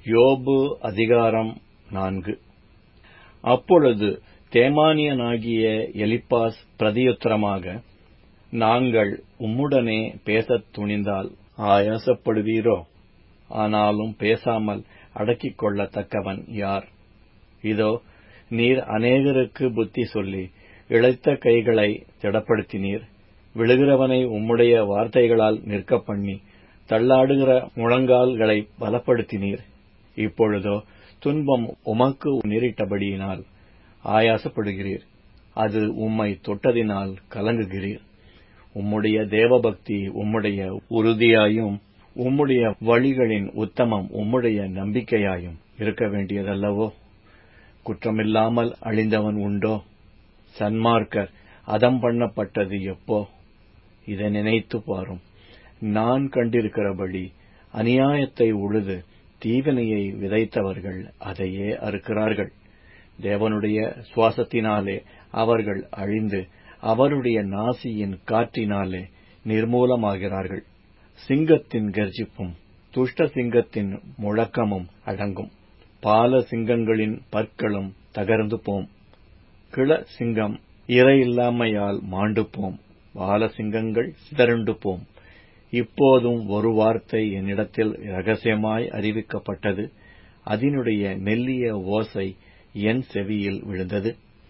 யோபு அதிகாரம் நான்கு அப்பொழுது தேமானியனாகிய எலிப்பாஸ் பிரதியுத்தரமாக நாங்கள் உம்முடனே பேசத் துணிந்தால் ஆயாசப்படுவீரோ ஆனாலும் பேசாமல் அடக்கிக் கொள்ளத்தக்கவன் யார் இதோ நீர் அநேகருக்கு புத்தி சொல்லி இளைத்த கைகளை திடப்படுத்தினீர் விழுகிறவனை உம்முடைய வார்த்தைகளால் நிற்கப் பண்ணி தள்ளாடுகிற முழங்கால்களை பலப்படுத்தினீர் இப்பொழுதோ துன்பம் உமக்கு நேரிட்டபடியினால் ஆயாசப்படுகிறீர் அது உம்மை தொட்டதினால் கலங்குகிறீர் உம்முடைய தேவபக்தி உம்முடைய உறுதியாயும் உம்முடைய வழிகளின் உத்தமம் உம்முடைய நம்பிக்கையாயும் இருக்க வேண்டியதல்லவோ குற்றமில்லாமல் அழிந்தவன் உண்டோ சன்மார்க்கர் அதம் பண்ணப்பட்டது எப்போ இதை நினைத்து பாரும் நான் கண்டிருக்கிறபடி அநியாயத்தை உழுது தீவினையை விதைத்தவர்கள் அதையே அறுக்கிறார்கள் தேவனுடைய சுவாசத்தினாலே அவர்கள் அழிந்து அவருடைய நாசியின் காற்றினாலே நிர்மூலமாகிறார்கள் சிங்கத்தின் கர்ஜிப்பும் துஷ்ட சிங்கத்தின் முழக்கமும் அடங்கும் பால சிங்கங்களின் பற்களும் தகர்ந்து போம் கிள சிங்கம் இறையில்லாமையால் மாண்டு போம் பால சிங்கங்கள் சிதறுண்டு போம் இப்போதும் ஒரு வார்த்தை என்னிடத்தில் ரகசியமாய் அறிவிக்கப்பட்டது அதனுடைய மெல்லிய ஓசை என் செவியில் விழுந்தது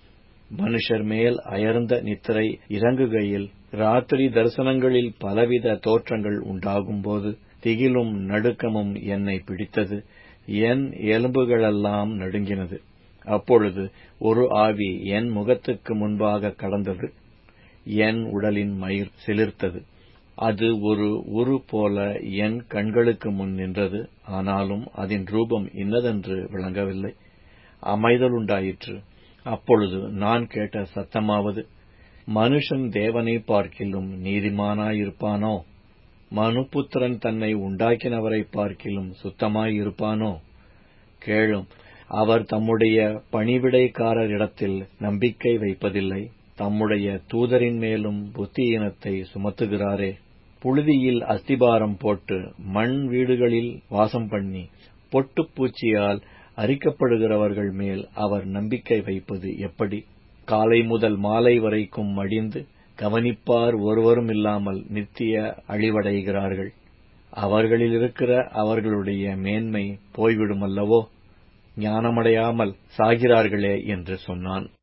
மனுஷர் மேல் அயர்ந்த நித்திரை இறங்குகையில் ராத்திரி தரிசனங்களில் பலவித தோற்றங்கள் உண்டாகும்போது திகிலும் நடுக்கமும் என்னை பிடித்தது என் எலும்புகளெல்லாம் நடுங்கினது அப்பொழுது ஒரு ஆவி என் முகத்துக்கு முன்பாக கடந்தது என் உடலின் மயிர் சிலிர்த்தது அது ஒரு உரு போல என் கண்களுக்கு முன் நின்றது ஆனாலும் அதன் ரூபம் இன்னதென்று விளங்கவில்லை அமைதலுண்டாயிற்று அப்பொழுது நான் கேட்ட சத்தமாவது மனுஷன் தேவனை பார்க்கிலும் நீதிமானாயிருப்பானோ மனுபுத்திரன் தன்னை உண்டாக்கினவரை பார்க்கிலும் சுத்தமாயிருப்பானோ கேளும் அவர் தம்முடைய பணிவிடைக்காரரிடத்தில் நம்பிக்கை வைப்பதில்லை தம்முடைய தூதரின் மேலும் புத்தியினத்தை சுமத்துகிறாரே புழுதியில் அஸ்திபாரம் போட்டு மண் வீடுகளில் வாசம் பண்ணி பொட்டுப்பூச்சியால் அரிக்கப்படுகிறவர்கள் மேல் அவர் நம்பிக்கை வைப்பது எப்படி காலை முதல் மாலை வரைக்கும் மடிந்து கவனிப்பார் ஒருவரும் இல்லாமல் நித்திய அழிவடைகிறார்கள் அவர்களில் இருக்கிற அவர்களுடைய மேன்மை போய்விடுமல்லவோ ஞானமடையாமல் சாகிறார்களே என்று சொன்னான்